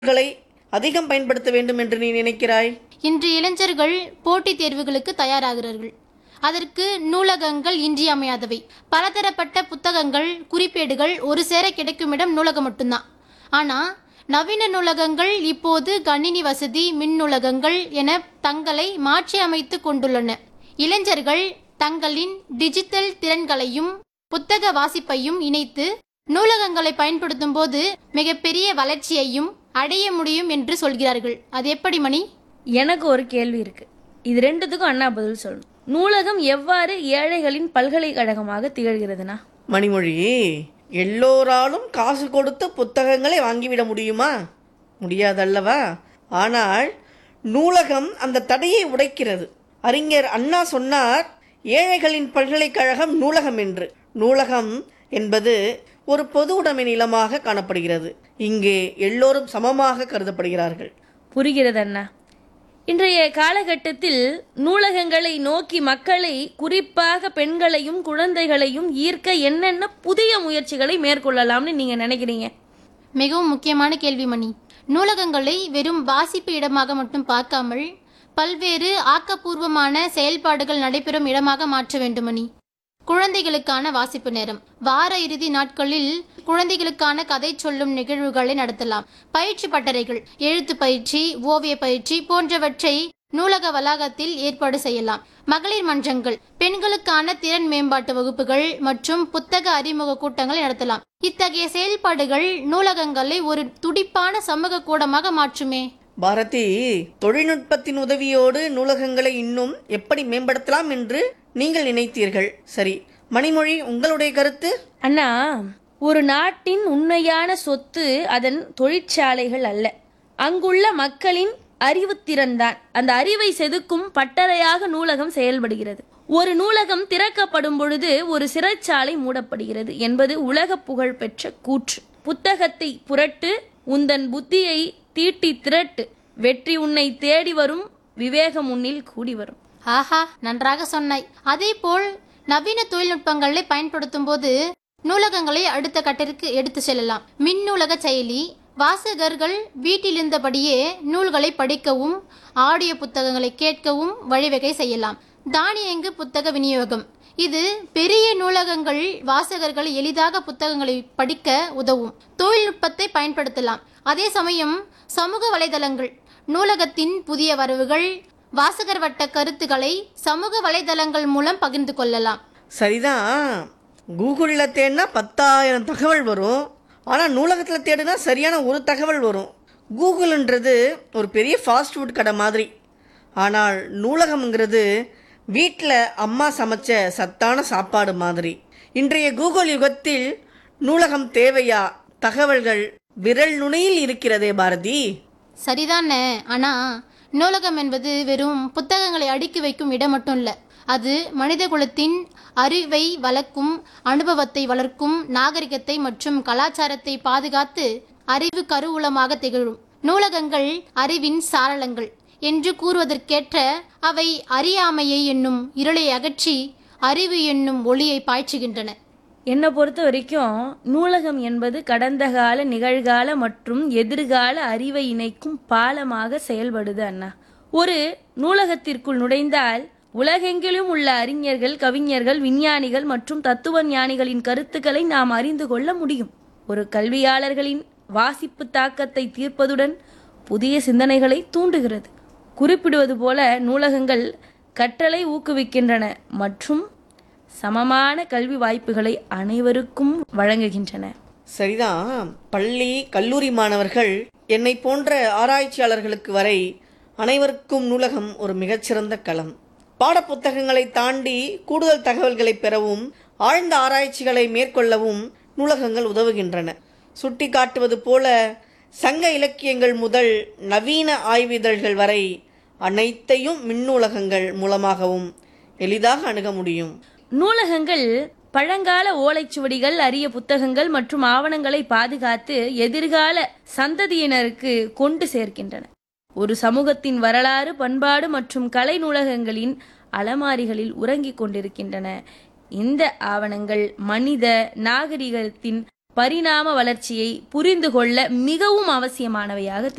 களை அதிகம் பயன்படுத்த வேண்டும் என்று நீ நினைக்கிறாய் இன்று இளைஞர்கள் போட்டித் தேர்வுகளுக்கு தயாராகிறார்கள் அதற்கு நூலகங்கள் இன்றியமையாதவை பலதரப்பட்ட புத்தகங்கள் குறிப்பேடுகள் ஒரு சேர கிடைக்கும் இடம் நூலகம் மட்டும்தான் ஆனா நவீன நூலகங்கள் இப்போது கணினி வசதி மின் நூலகங்கள் என தங்களை மாற்றி அமைத்து கொண்டுள்ளன இளைஞர்கள் தங்களின் டிஜிட்டல் திறன்களையும் புத்தக வாசிப்பையும் இணைத்து நூலகங்களை பயன்படுத்தும் போது மிகப்பெரிய வளர்ச்சியையும் அடைய முடியும் என்று சொல்கிறார்கள் அது எப்படி மணி எனக்கு ஒரு கேள்வி இருக்கு இது ரெண்டுத்துக்கும் அண்ணா பதில் சொல்லணும் நூலகம் எவ்வாறு ஏழைகளின் பல்கலைக்கழகமாக திகழ்கிறதுனா மணிமொழி எல்லோராலும் காசு கொடுத்து புத்தகங்களை வாங்கிவிட முடியுமா முடியாதல்லவா ஆனால் நூலகம் அந்த தடையை உடைக்கிறது அறிஞர் அண்ணா சொன்னார் ஏழைகளின் பல்கலைக்கழகம் நூலகம் என்று நூலகம் என்பது ஒரு பொது உடைமை நிலமாக காணப்படுகிறது இங்கே எல்லோரும் சமமாக கருதப்படுகிறார்கள் புரிகிறது அண்ணா இன்றைய காலகட்டத்தில் நூலகங்களை நோக்கி மக்களை குறிப்பாக பெண்களையும் குழந்தைகளையும் ஈர்க்க என்னென்ன புதிய முயற்சிகளை மேற்கொள்ளலாம்னு நீங்க நினைக்கிறீங்க மிகவும் முக்கியமான கேள்வி மணி நூலகங்களை வெறும் வாசிப்பு இடமாக மட்டும் பார்க்காமல் பல்வேறு ஆக்கப்பூர்வமான செயல்பாடுகள் நடைபெறும் இடமாக மாற்ற வேண்டும் மணி குழந்தைகளுக்கான வாசிப்பு நேரம் வார இறுதி நாட்களில் குழந்தைகளுக்கான கதை சொல்லும் நிகழ்வுகளை நடத்தலாம் பயிற்சி பட்டறைகள் எழுத்து பயிற்சி ஓவிய பயிற்சி போன்றவற்றை நூலக வளாகத்தில் ஏற்பாடு செய்யலாம் மகளிர் மன்றங்கள் பெண்களுக்கான திறன் மேம்பாட்டு வகுப்புகள் மற்றும் புத்தக அறிமுக கூட்டங்களை நடத்தலாம் இத்தகைய செயல்பாடுகள் நூலகங்களை ஒரு துடிப்பான சமூக கூடமாக மாற்றுமே பாரதி தொழில்நுட்பத்தின் உதவியோடு நூலகங்களை இன்னும் எப்படி மேம்படுத்தலாம் என்று நீங்கள் நினைத்தீர்கள் சரி மணிமொழி உங்களுடைய கருத்து அண்ணா ஒரு நாட்டின் உண்மையான சொத்து அதன் தொழிற்சாலைகள் அல்ல அங்குள்ள மக்களின் அறிவுத்திறன் தான் அந்த அறிவை செதுக்கும் பட்டறையாக நூலகம் செயல்படுகிறது ஒரு நூலகம் திறக்கப்படும் பொழுது ஒரு சிறைச்சாலை மூடப்படுகிறது என்பது உலக புகழ் பெற்ற கூற்று புத்தகத்தை புரட்டு உந்தன் புத்தியை தீட்டி திரட்டு வெற்றி உன்னை தேடி வரும் விவேகம் உன்னில் கூடி வரும் ஆஹா நன்றாக சொன்னாய் அதேபோல் நவீன தொழில்நுட்பங்களை பயன்படுத்தும் போது நூலகங்களை அடுத்த கட்டத்திற்கு எடுத்து செல்லலாம் மின் நூலக செயலி வாசகர்கள் வீட்டிலிருந்தபடியே நூல்களை படிக்கவும் ஆடியோ புத்தகங்களை கேட்கவும் வழிவகை செய்யலாம் தானியங்கு புத்தக விநியோகம் இது பெரிய நூலகங்கள் வாசகர்கள் எளிதாக புத்தகங்களை படிக்க உதவும் தொழில்நுட்பத்தை பயன்படுத்தலாம் அதே சமயம் சமூக வலைதளங்கள் நூலகத்தின் புதிய வரவுகள் வாசகர் வட்ட கருத்துக்களை சமூக வலைதளங்கள் மூலம் பகிர்ந்து கொள்ளலாம் சரிதான் கூகுளில் தேடினா பத்தாயிரம் தகவல் வரும் ஆனால் நூலகத்தில் தேடினா சரியான ஒரு தகவல் வரும் கூகுள்ன்றது ஒரு பெரிய ஃபாஸ்ட் ஃபுட் கடை மாதிரி ஆனால் நூலகம்ங்கிறது வீட்டில் அம்மா சமைச்ச சத்தான சாப்பாடு மாதிரி இன்றைய கூகுள் யுகத்தில் நூலகம் தேவையா தகவல்கள் விரல் நுனியில் இருக்கிறதே பாரதி சரிதானே ஆனா நூலகம் என்பது வெறும் புத்தகங்களை அடுக்கி வைக்கும் இடம் மட்டும் இல்ல அது மனித குலத்தின் அறிவை வளர்க்கும் அனுபவத்தை வளர்க்கும் நாகரிகத்தை மற்றும் கலாச்சாரத்தை பாதுகாத்து அறிவு கருவூலமாக திகழும் நூலகங்கள் அறிவின் சாரளங்கள் என்று கூறுவதற்கேற்ற அவை அறியாமையை என்னும் இருளை அகற்றி அறிவு என்னும் ஒளியை பாய்ச்சுகின்றன என்னை பொறுத்த வரைக்கும் நூலகம் என்பது கடந்த கால நிகழ்கால மற்றும் எதிர்கால அறிவை இணைக்கும் பாலமாக செயல்படுது அண்ணா ஒரு நூலகத்திற்குள் நுழைந்தால் உலகெங்கிலும் உள்ள அறிஞர்கள் கவிஞர்கள் விஞ்ஞானிகள் மற்றும் தத்துவ ஞானிகளின் கருத்துக்களை நாம் அறிந்து கொள்ள முடியும் ஒரு கல்வியாளர்களின் வாசிப்பு தாக்கத்தை தீர்ப்பதுடன் புதிய சிந்தனைகளை தூண்டுகிறது குறிப்பிடுவது போல நூலகங்கள் கற்றலை ஊக்குவிக்கின்றன மற்றும் சமமான கல்வி வாய்ப்புகளை அனைவருக்கும் வழங்குகின்றன சரிதான் பள்ளி கல்லூரி மாணவர்கள் என்னை போன்ற ஆராய்ச்சியாளர்களுக்கு வரை அனைவருக்கும் நூலகம் ஒரு மிகச்சிறந்த களம் பாடப்புத்தகங்களை தாண்டி கூடுதல் தகவல்களை பெறவும் ஆழ்ந்த ஆராய்ச்சிகளை மேற்கொள்ளவும் நூலகங்கள் உதவுகின்றன சுட்டி காட்டுவது போல சங்க இலக்கியங்கள் முதல் நவீன ஆய்விதழ்கள் வரை அனைத்தையும் மின்னூலகங்கள் மூலமாகவும் எளிதாக அணுக முடியும் நூலகங்கள் பழங்கால ஓலைச்சுவடிகள் அரிய புத்தகங்கள் மற்றும் ஆவணங்களை பாதுகாத்து எதிர்கால சந்ததியினருக்கு கொண்டு சேர்க்கின்றன ஒரு சமூகத்தின் வரலாறு பண்பாடு மற்றும் கலை நூலகங்களின் அலமாரிகளில் உறங்கிக் கொண்டிருக்கின்றன இந்த ஆவணங்கள் மனித நாகரிகத்தின் பரிணாம வளர்ச்சியை புரிந்து கொள்ள மிகவும் அவசியமானவையாக